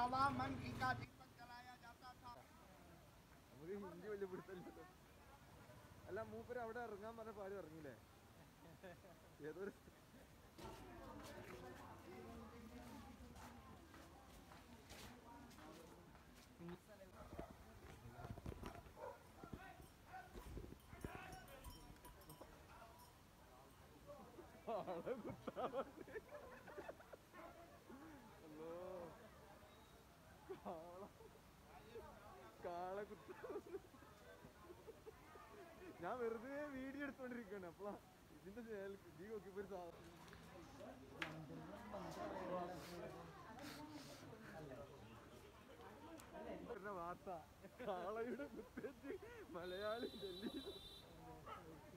सवा मन घी का दीपक जलाया जाता था നമുക്ക് ഹിന്ദി വലിയ പിടുത്തല്ലോ അല്ല മൂപ്പര് അവിടെ ഇറങ്ങാൻ പറഞ്ഞ ആരും ഇറങ്ങിയില്ലേ ഏതോ ഒരു ആളെ കുത്താൻ വന്ന്. അല്ലോ കാള കാളെ കുത്താൻ വന്ന്. ഞാൻ വെറുതെ വീഡിയോ എടുത്തോണ്ടിരിക്കാണ് അപ്പളാ ഇതിന്റെ ചേൽ നീ നോക്കിയപ്പോ ഒരു സാധനം വരുന്ന വാർത്ത കാളയുടെ കുത്തേറ്റ് മലയാളി ഡൽഹിയിൽ